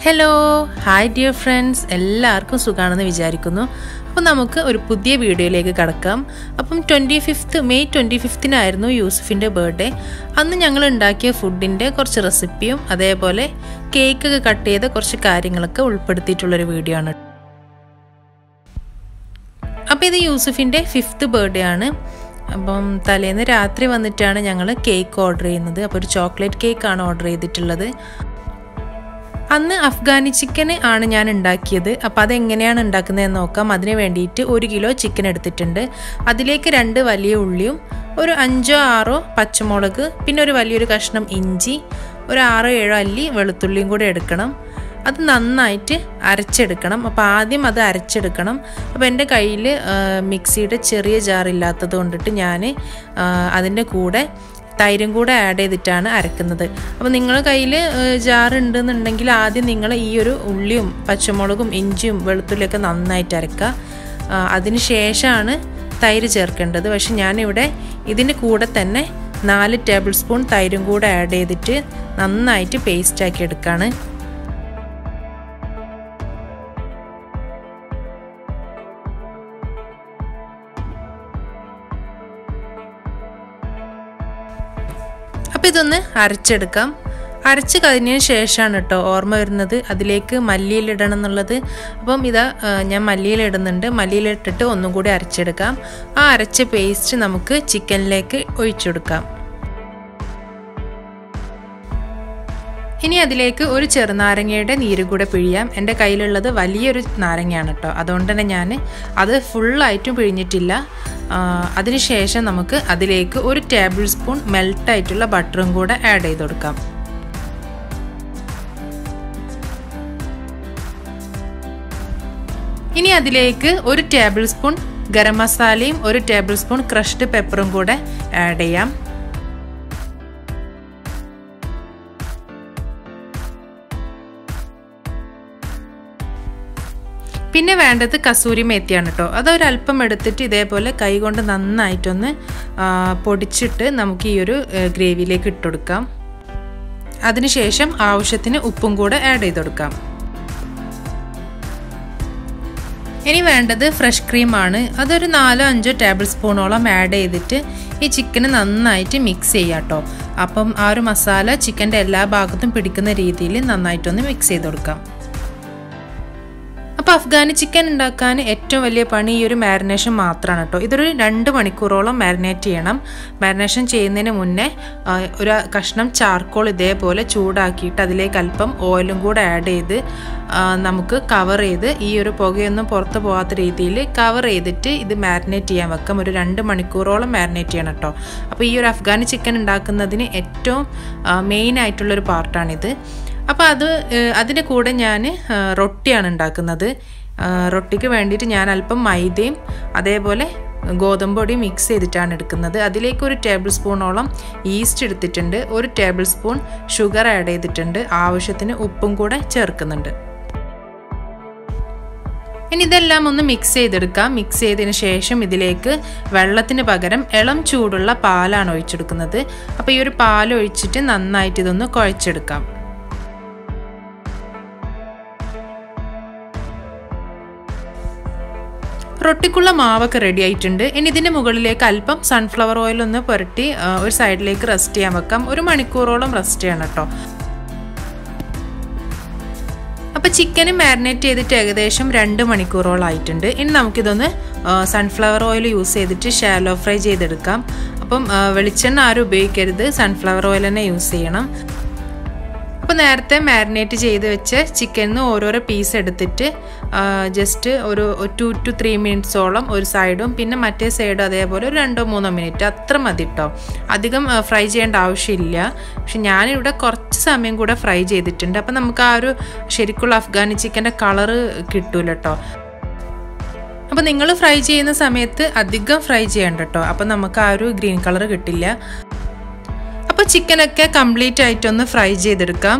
hello hi dear friends എല്ലാവർക്കും സുഖമാണെന്ന് വിചാരിക്കുന്നു അപ്പോൾ നമുക്ക് ഒരു പുതിയ വീഡിയോയിലേക്ക് കടക്കാം അപ്പം ട്വൻറ്റി ഫിഫ്ത്ത് മെയ് ട്വൻറ്റി ഫിഫ്തിനായിരുന്നു യൂസഫിൻ്റെ ബർത്ത്ഡേ അന്ന് ഞങ്ങൾ ഉണ്ടാക്കിയ ഫുഡിൻ്റെ കുറച്ച് റെസിപ്പിയും അതേപോലെ കേക്കൊക്കെ കട്ട് ചെയ്ത കുറച്ച് കാര്യങ്ങളൊക്കെ ഉൾപ്പെടുത്തിയിട്ടുള്ളൊരു വീഡിയോ ആണ് അപ്പോൾ ഇത് യൂസഫിൻ്റെ ഫിഫ്ത്ത് ബർത്ത്ഡേ ആണ് അപ്പം തലേന്ന് രാത്രി വന്നിട്ടാണ് ഞങ്ങൾ കേക്ക് ഓർഡർ ചെയ്യുന്നത് അപ്പോൾ ഒരു ചോക്ലേറ്റ് കേക്കാണ് ഓർഡർ ചെയ്തിട്ടുള്ളത് അന്ന് അഫ്ഗാനി ചിക്കന് ആണ് ഞാൻ ഉണ്ടാക്കിയത് അപ്പോൾ അതെങ്ങനെയാണ് ഉണ്ടാക്കുന്നതെന്ന് നോക്കാം അതിന് വേണ്ടിയിട്ട് ഒരു കിലോ ചിക്കൻ എടുത്തിട്ടുണ്ട് അതിലേക്ക് രണ്ട് വലിയ ഉള്ളിയും ഒരു അഞ്ചോ ആറോ പച്ചമുളക് പിന്നെ ഒരു വലിയൊരു കഷ്ണം ഇഞ്ചി ഒരു ആറോ ഏഴോ അല്ലി വെളുത്തുള്ളിയും കൂടെ എടുക്കണം അത് നന്നായിട്ട് അരച്ചെടുക്കണം അപ്പോൾ ആദ്യം അത് അരച്ചെടുക്കണം അപ്പോൾ എൻ്റെ കയ്യിൽ മിക്സിയുടെ ചെറിയ ജാർ ഇല്ലാത്തത് കൊണ്ടിട്ട് ഞാൻ അതിൻ്റെ കൂടെ തൈരും കൂടെ ആഡ് ചെയ്തിട്ടാണ് അരക്കുന്നത് അപ്പോൾ നിങ്ങളുടെ കയ്യിൽ ജാർ ഉണ്ടെന്നുണ്ടെങ്കിൽ ആദ്യം നിങ്ങൾ ഈ ഒരു ഉള്ളിയും പച്ചമുളകും ഇഞ്ചിയും വെളുത്തുള്ളിയൊക്കെ നന്നായിട്ട് അരക്കുക അതിന് ശേഷമാണ് തൈര് ചേർക്കേണ്ടത് പക്ഷെ ഞാനിവിടെ ഇതിൻ്റെ കൂടെ തന്നെ നാല് ടേബിൾ സ്പൂൺ തൈരും കൂടെ ആഡ് ചെയ്തിട്ട് നന്നായിട്ട് പേസ്റ്റാക്കി എടുക്കുകയാണ് അപ്പോൾ ഇതൊന്ന് അരച്ചെടുക്കാം അരച്ച് കഴിഞ്ഞതിന് ശേഷമാണ് കേട്ടോ ഓർമ്മ വരുന്നത് അതിലേക്ക് മല്ലിയിലിടണം എന്നുള്ളത് അപ്പം ഇതാ ഞാൻ മല്ലിയിലിടുന്നുണ്ട് മല്ലിയിലിട്ടിട്ട് ഒന്നും കൂടി അരച്ചെടുക്കാം ആ അരച്ച പേസ്റ്റ് നമുക്ക് ചിക്കനിലേക്ക് ഒഴിച്ചെടുക്കാം ഇനി അതിലേക്ക് ഒരു ചെറുനാരങ്ങയുടെ നീര് കൂടെ പിഴിയാം എൻ്റെ കയ്യിലുള്ളത് വലിയൊരു നാരങ്ങയാണ് കേട്ടോ അതുകൊണ്ട് തന്നെ ഞാൻ അത് ഫുള്ളായിട്ടും പിഴിഞ്ഞിട്ടില്ല അതിനുശേഷം നമുക്ക് അതിലേക്ക് ഒരു ടേബിൾ സ്പൂൺ മെൽട്ടായിട്ടുള്ള ബട്ടറും കൂടെ ആഡ് ചെയ്ത് കൊടുക്കാം ഇനി അതിലേക്ക് ഒരു ടേബിൾ സ്പൂൺ ഗരം മസാലയും ഒരു ടേബിൾ സ്പൂൺ ക്രഷ്ഡ് പെപ്പറും കൂടെ ആഡ് ചെയ്യാം പിന്നെ വേണ്ടത് കസൂരി മേത്തിയാണ് കേട്ടോ അതൊരല്പം എടുത്തിട്ട് ഇതേപോലെ കൈ കൊണ്ട് നന്നായിട്ടൊന്ന് പൊടിച്ചിട്ട് നമുക്ക് ഈ ഒരു ഗ്രേവിയിലേക്ക് ഇട്ടുകൊടുക്കാം അതിനുശേഷം ആവശ്യത്തിന് ഉപ്പും കൂടെ ആഡ് ചെയ്ത് കൊടുക്കാം ഇനി വേണ്ടത് ഫ്രഷ് ക്രീമാണ് അതൊരു നാലോ അഞ്ചോ ടേബിൾ സ്പൂണോളം ആഡ് ചെയ്തിട്ട് ഈ ചിക്കന് നന്നായിട്ട് മിക്സ് ചെയ്യാം കേട്ടോ അപ്പം ആ ഒരു മസാല ചിക്കൻ്റെ എല്ലാ ഭാഗത്തും പിടിക്കുന്ന രീതിയിൽ നന്നായിട്ടൊന്ന് മിക്സ് ചെയ്ത് കൊടുക്കാം അപ്പോൾ അഫ്ഗാനി ചിക്കൻ ഉണ്ടാക്കാൻ ഏറ്റവും വലിയ പണി ഈ ഒരു മാരിനേഷൻ മാത്രമാണ് കേട്ടോ ഇതൊരു രണ്ട് മണിക്കൂറോളം മാരിനേറ്റ് ചെയ്യണം മാരിനേഷൻ ചെയ്യുന്നതിന് മുന്നേ ഒരു കഷ്ണം ചാർക്കോൾ ഇതേപോലെ ചൂടാക്കിയിട്ട് അതിലേക്ക് അല്പം ഓയിലും കൂടെ ആഡ് ചെയ്ത് നമുക്ക് കവർ ചെയ്ത് ഈ ഒരു പുകയൊന്നും പുറത്ത് പോകാത്ത രീതിയിൽ കവർ ചെയ്തിട്ട് ഇത് മാരിനേറ്റ് ചെയ്യാൻ വെക്കാം ഒരു രണ്ട് മണിക്കൂറോളം മാരിനേറ്റ് ചെയ്യണം കേട്ടോ അപ്പോൾ ഈ ഒരു അഫ്ഗാനി ചിക്കൻ ഉണ്ടാക്കുന്നതിന് ഏറ്റവും മെയിൻ ആയിട്ടുള്ളൊരു പാർട്ടാണിത് അപ്പോൾ അത് അതിൻ്റെ കൂടെ ഞാൻ റൊട്ടിയാണ് ഉണ്ടാക്കുന്നത് റൊട്ടിക്ക് വേണ്ടിയിട്ട് ഞാൻ അല്പം മൈദയും അതേപോലെ ഗോതമ്പ് പൊടി മിക്സ് ചെയ്തിട്ടാണ് എടുക്കുന്നത് അതിലേക്ക് ഒരു ടേബിൾ സ്പൂണോളം ഈസ്റ്റ് എടുത്തിട്ടുണ്ട് ഒരു ടേബിൾ സ്പൂൺ ഷുഗർ ആഡ് ചെയ്തിട്ടുണ്ട് ആവശ്യത്തിന് ഉപ്പും കൂടെ ചേർക്കുന്നുണ്ട് ഇനി ഇതെല്ലാം ഒന്ന് മിക്സ് ചെയ്തെടുക്കാം മിക്സ് ചെയ്തതിന് ശേഷം ഇതിലേക്ക് വെള്ളത്തിന് പകരം ഇളം ചൂടുള്ള പാലാണ് ഒഴിച്ചെടുക്കുന്നത് അപ്പോൾ ഈ ഒരു പാൽ ഒഴിച്ചിട്ട് നന്നായിട്ട് ഇതൊന്ന് കുഴച്ചെടുക്കാം റൊട്ടിക്കുള്ള മാവൊക്കെ റെഡി ആയിട്ടുണ്ട് ഇനി ഇതിൻ്റെ മുകളിലേക്ക് അല്പം സൺഫ്ലവർ ഓയിൽ ഒന്ന് പുരട്ടി ഒരു സൈഡിലേക്ക് റെസ്റ്റ് ചെയ്യാൻ വെക്കാം ഒരു മണിക്കൂറോളം റെസ്റ്റ് ചെയ്യണം കേട്ടോ അപ്പോൾ ചിക്കന് മാരിനേറ്റ് ചെയ്തിട്ട് ഏകദേശം രണ്ട് മണിക്കൂറോളം ആയിട്ടുണ്ട് ഇനി നമുക്കിതൊന്ന് സൺഫ്ലവർ ഓയിൽ യൂസ് ചെയ്തിട്ട് ഷാലോ ഫ്രൈ ചെയ്തെടുക്കാം അപ്പം വെളിച്ചെണ്ണ ആരും ഉപയോഗിക്കരുത് സൺഫ്ലവർ ഓയിൽ തന്നെ യൂസ് ചെയ്യണം അപ്പോൾ നേരത്തെ മാരിനേറ്റ് ചെയ്ത് വെച്ച് ചിക്കനിൽ ഓരോരോ പീസ് എടുത്തിട്ട് ജസ്റ്റ് ഒരു ടു ടു ത്രീ മിനിറ്റ്സോളം ഒരു സൈഡും പിന്നെ മറ്റേ സൈഡും അതേപോലെ ഒരു രണ്ടോ മൂന്നോ മിനിറ്റ് അത്ര മതി കേട്ടോ അധികം ഫ്രൈ ചെയ്യേണ്ട ആവശ്യമില്ല പക്ഷെ ഞാനിവിടെ കുറച്ച് സമയം കൂടെ ഫ്രൈ ചെയ്തിട്ടുണ്ട് അപ്പോൾ നമുക്ക് ആ ഒരു ശരിക്കുള്ള അഫ്ഗാനി ചിക്കൻ്റെ കളറ് കിട്ടൂല കേട്ടോ അപ്പോൾ നിങ്ങൾ ഫ്രൈ ചെയ്യുന്ന സമയത്ത് അധികം ഫ്രൈ ചെയ്യണ്ട കേട്ടോ അപ്പോൾ നമുക്ക് ആ ഒരു ഗ്രീൻ കളർ കിട്ടില്ല അപ്പോൾ ചിക്കനൊക്കെ കംപ്ലീറ്റ് ആയിട്ടൊന്ന് ഫ്രൈ ചെയ്തെടുക്കാം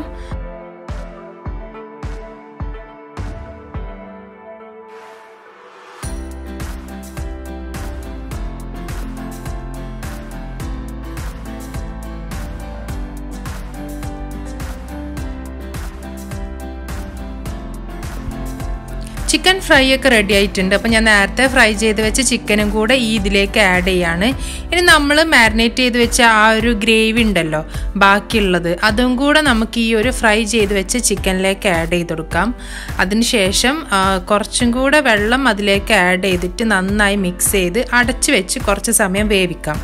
ചിക്കൻ ഫ്രൈ ഒക്കെ റെഡി ആയിട്ടുണ്ട് അപ്പോൾ ഞാൻ നേരത്തെ ഫ്രൈ ചെയ്ത് വെച്ച ചിക്കനും കൂടെ ഈ ഇതിലേക്ക് ആഡ് ചെയ്യാണ് ഇനി നമ്മൾ മാരിനേറ്റ് ചെയ്ത് വെച്ച ആ ഒരു ഗ്രേവി ഉണ്ടല്ലോ ബാക്കിയുള്ളത് അതും കൂടെ നമുക്ക് ഈ ഒരു ഫ്രൈ ചെയ്ത് വെച്ച ചിക്കനിലേക്ക് ആഡ് ചെയ്ത് കൊടുക്കാം അതിനുശേഷം കുറച്ചും കൂടെ വെള്ളം അതിലേക്ക് ആഡ് ചെയ്തിട്ട് നന്നായി മിക്സ് ചെയ്ത് അടച്ചു വെച്ച് കുറച്ച് സമയം വേവിക്കാം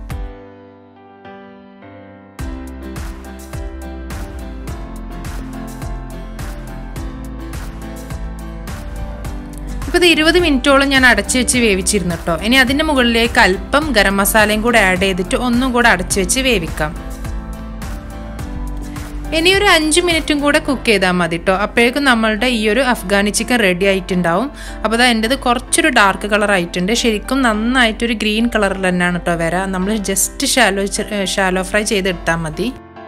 ഇപ്പോൾ ഇത് ഇരുപത് മിനിറ്റോളം ഞാൻ അടച്ചു വെച്ച് വേവിച്ചിരുന്നു കേട്ടോ ഇനി അതിൻ്റെ മുകളിലേക്ക് അല്പം ഗരം മസാലയും കൂടെ ആഡ് ചെയ്തിട്ട് ഒന്നും കൂടെ അടച്ചു വെച്ച് വേവിക്കാം ഇനി ഒരു അഞ്ച് മിനിറ്റും കൂടെ കുക്ക് ചെയ്താൽ മതി കേട്ടോ അപ്പോഴേക്കും നമ്മളുടെ ഈ ഒരു അഫ്ഗാനി ചിക്കൻ റെഡി ആയിട്ടുണ്ടാവും അപ്പോൾ അത് എൻ്റെത് കുറച്ചൊരു ഡാർക്ക് കളർ ആയിട്ടുണ്ട് ശരിക്കും നന്നായിട്ടൊരു ഗ്രീൻ കളറിൽ തന്നെയാണ് കേട്ടോ വരാം നമ്മൾ ജസ്റ്റ് ഷാലോ ഷാലോ ഫ്രൈ ചെയ്തെടുത്താൽ മതി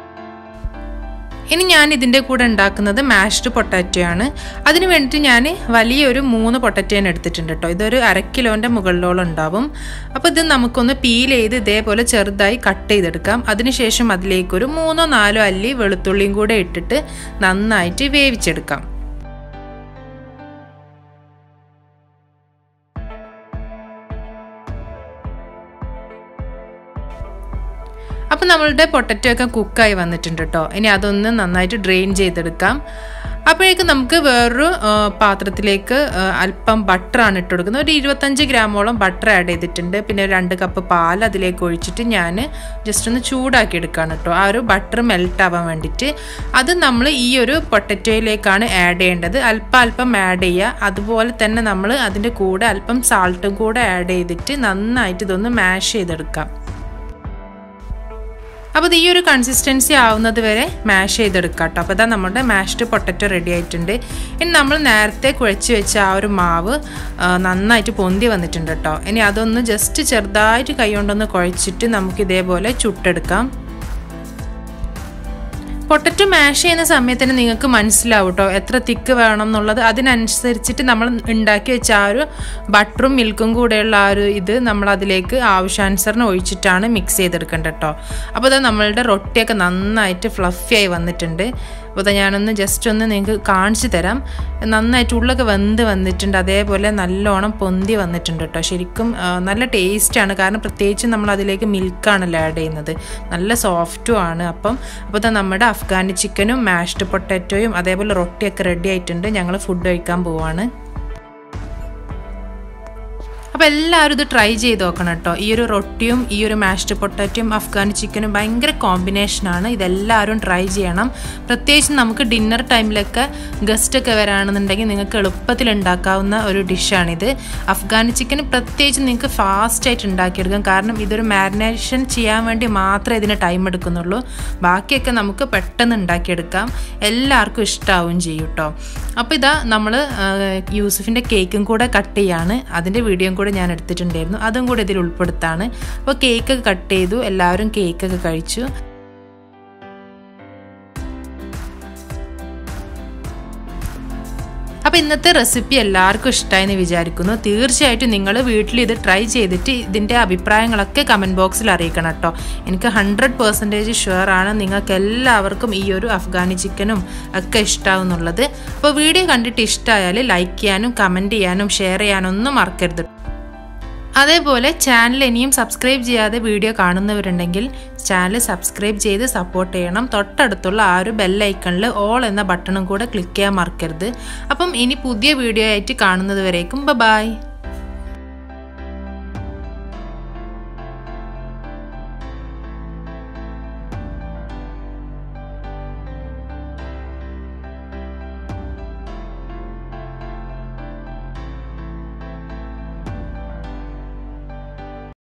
ഇനി ഞാൻ ഇതിൻ്റെ കൂടെ ഉണ്ടാക്കുന്നത് മാഷ്ഡ് പൊട്ടാറ്റോ ആണ് അതിന് വേണ്ടിയിട്ട് ഞാൻ വലിയൊരു മൂന്ന് പൊട്ടാറ്റോനെ എടുത്തിട്ടുണ്ട് കേട്ടോ ഇതൊരു അര കിലോൻ്റെ മുകളിലോളം ഉണ്ടാവും അപ്പോൾ ഇത് നമുക്കൊന്ന് പീൽ ചെയ്ത് ഇതേപോലെ ചെറുതായി കട്ട് ചെയ്തെടുക്കാം അതിനുശേഷം അതിലേക്കൊരു മൂന്നോ നാലോ അല്ലി വെളുത്തുള്ളിയും കൂടെ ഇട്ടിട്ട് നന്നായിട്ട് വേവിച്ചെടുക്കാം അപ്പോൾ നമ്മളുടെ പൊട്ടറ്റോ ഒക്കെ കുക്കായി വന്നിട്ടുണ്ട് കേട്ടോ ഇനി അതൊന്ന് നന്നായിട്ട് ഡ്രെയിൻ ചെയ്തെടുക്കാം അപ്പോഴേക്കും നമുക്ക് വേറൊരു പാത്രത്തിലേക്ക് അല്പം ബട്ടറാണ് ഇട്ട് കൊടുക്കുന്നത് ഒരു ഇരുപത്തഞ്ച് ഗ്രാമോളം ബട്ടർ ആഡ് ചെയ്തിട്ടുണ്ട് പിന്നെ രണ്ട് കപ്പ് പാൽ അതിലേക്ക് ഒഴിച്ചിട്ട് ഞാൻ ജസ്റ്റ് ഒന്ന് ചൂടാക്കി എടുക്കുകയാണ് കേട്ടോ ആ ഒരു ബട്ടർ മെൽറ്റ് ആവാൻ വേണ്ടിയിട്ട് അത് നമ്മൾ ഈ ഒരു പൊട്ടറ്റോയിലേക്കാണ് ആഡ് ചെയ്യേണ്ടത് അല്പം അല്പം ആഡ് ചെയ്യുക അതുപോലെ തന്നെ നമ്മൾ അതിൻ്റെ കൂടെ അല്പം സാൾട്ടും കൂടെ ആഡ് ചെയ്തിട്ട് നന്നായിട്ട് ഇതൊന്ന് മാഷ് ചെയ്തെടുക്കാം അപ്പോൾ ഇത് ഈ ഒരു കൺസിസ്റ്റൻസി ആവുന്നത് വരെ മാഷ് ചെയ്തെടുക്കാം കേട്ടോ അപ്പോൾ ഇതാ നമ്മുടെ മാഷ്ഡ് പൊട്ടറ്റോ റെഡി ആയിട്ടുണ്ട് ഇനി നമ്മൾ നേരത്തെ കുഴച്ച് വെച്ച ആ ഒരു മാവ് നന്നായിട്ട് പൊന്തി വന്നിട്ടുണ്ട് കേട്ടോ ഇനി അതൊന്ന് ജസ്റ്റ് ചെറുതായിട്ട് കൈ കൊണ്ടൊന്ന് കുഴച്ചിട്ട് നമുക്ക് ഇതേപോലെ ചുട്ടെടുക്കാം പൊട്ടറ്റോ മാഷ് ചെയ്യുന്ന സമയത്തിന് നിങ്ങൾക്ക് മനസ്സിലാവും കേട്ടോ എത്ര തിക്ക് വേണം എന്നുള്ളത് അതിനനുസരിച്ചിട്ട് നമ്മൾ ഉണ്ടാക്കി വെച്ച ആ ഒരു ബട്ടറും മിൽക്കും കൂടെയുള്ള ആ ഒരു ഇത് നമ്മൾ അതിലേക്ക് ആവശ്യാനുസരണം ഒഴിച്ചിട്ടാണ് മിക്സ് ചെയ്തെടുക്കേണ്ടത് കേട്ടോ അപ്പോൾ അത് നമ്മളുടെ റൊട്ടിയൊക്കെ നന്നായിട്ട് ഫ്ലഫി ആയി വന്നിട്ടുണ്ട് അപ്പോൾ ഞാനൊന്ന് ജസ്റ്റ് ഒന്ന് നിങ്ങൾക്ക് കാണിച്ചു തരാം നന്നായിട്ട് ഉള്ളൊക്കെ വെന്ത് വന്നിട്ടുണ്ട് അതേപോലെ നല്ലോണം പൊന്തി വന്നിട്ടുണ്ട് കേട്ടോ ശരിക്കും നല്ല ടേസ്റ്റാണ് കാരണം പ്രത്യേകിച്ച് നമ്മൾ അതിലേക്ക് മിൽക്കാണല്ലോ ആഡ് ചെയ്യുന്നത് നല്ല സോഫ്റ്റും ആണ് അപ്പം അപ്പോൾ നമ്മുടെ അഫ്ഗാനി ചിക്കനും മാഷ്ഡ് പൊട്ടാറ്റോയും അതേപോലെ റൊട്ടിയൊക്കെ റെഡി ആയിട്ടുണ്ട് ഞങ്ങൾ ഫുഡ് കഴിക്കാൻ പോവാണ് അപ്പോൾ എല്ലാവരും ഇത് ട്രൈ ചെയ്ത് നോക്കണം കേട്ടോ ഈ ഒരു റൊട്ടിയും ഈ ഒരു മാഷ്ഡ് പൊട്ടാറ്റോയും അഫ്ഗാനി ചിക്കനും ഭയങ്കര കോമ്പിനേഷനാണ് ഇതെല്ലാവരും ട്രൈ ചെയ്യണം പ്രത്യേകിച്ച് നമുക്ക് ഡിന്നർ ടൈമിലൊക്കെ ഗസ്റ്റ് ഒക്കെ വരാണെന്നുണ്ടെങ്കിൽ നിങ്ങൾക്ക് എളുപ്പത്തിൽ ഉണ്ടാക്കാവുന്ന ഒരു ഡിഷാണിത് അഫ്ഗാനി ചിക്കൻ പ്രത്യേകിച്ച് നിങ്ങൾക്ക് ഫാസ്റ്റായിട്ട് ഉണ്ടാക്കിയെടുക്കാം കാരണം ഇതൊരു മാരിനേഷൻ ചെയ്യാൻ വേണ്ടി മാത്രമേ ഇതിന് ടൈം എടുക്കുന്നുള്ളൂ ബാക്കിയൊക്കെ നമുക്ക് പെട്ടെന്ന് ഉണ്ടാക്കിയെടുക്കാം എല്ലാവർക്കും ഇഷ്ടമാവും ചെയ്യും കേട്ടോ അപ്പോൾ ഇതാ നമ്മൾ യൂസഫിൻ്റെ കേക്കും കൂടെ കട്ട് ചെയ്യാണ് അതിൻ്റെ വീഡിയോയും കൂടെ ഞാൻ എടുത്തിട്ടുണ്ടായിരുന്നു അതും കൂടെ ഇതിൽ ഉൾപ്പെടുത്താണ് അപ്പോൾ കേക്ക് കട്ട് ചെയ്തു എല്ലാവരും കേക്കൊക്കെ കഴിച്ചു അപ്പോൾ ഇന്നത്തെ റെസിപ്പി എല്ലാവർക്കും ഇഷ്ടമായെന്ന് വിചാരിക്കുന്നു തീർച്ചയായിട്ടും നിങ്ങൾ വീട്ടിൽ ഇത് ട്രൈ ചെയ്തിട്ട് ഇതിൻ്റെ അഭിപ്രായങ്ങളൊക്കെ കമൻറ്റ് ബോക്സിൽ അറിയിക്കണം കേട്ടോ എനിക്ക് ഹൺഡ്രഡ് പെർസെൻറ്റേജ് ഷുവർ ആണ് നിങ്ങൾക്ക് എല്ലാവർക്കും ഈ ഒരു അഫ്ഗാനി ചിക്കനും ഒക്കെ ഇഷ്ടമാവുന്നുള്ളത് അപ്പോൾ വീഡിയോ കണ്ടിട്ട് ഇഷ്ടമായാൽ ലൈക്ക് ചെയ്യാനും കമൻറ്റ് ചെയ്യാനും ഷെയർ ചെയ്യാനും ഒന്നും മറക്കരുത് അതേപോലെ ചാനൽ ഇനിയും സബ്സ്ക്രൈബ് ചെയ്യാതെ വീഡിയോ കാണുന്നവരുണ്ടെങ്കിൽ ചാനൽ സബ്സ്ക്രൈബ് ചെയ്ത് സപ്പോർട്ട് ചെയ്യണം തൊട്ടടുത്തുള്ള ആ ഒരു ബെല്ലൈക്കണിൽ ഓൾ എന്ന ബട്ടണും കൂടെ ക്ലിക്ക് ചെയ്യാൻ മറക്കരുത് അപ്പം ഇനി പുതിയ വീഡിയോ ആയിട്ട് കാണുന്നത് വരേക്കും ബ ബായ്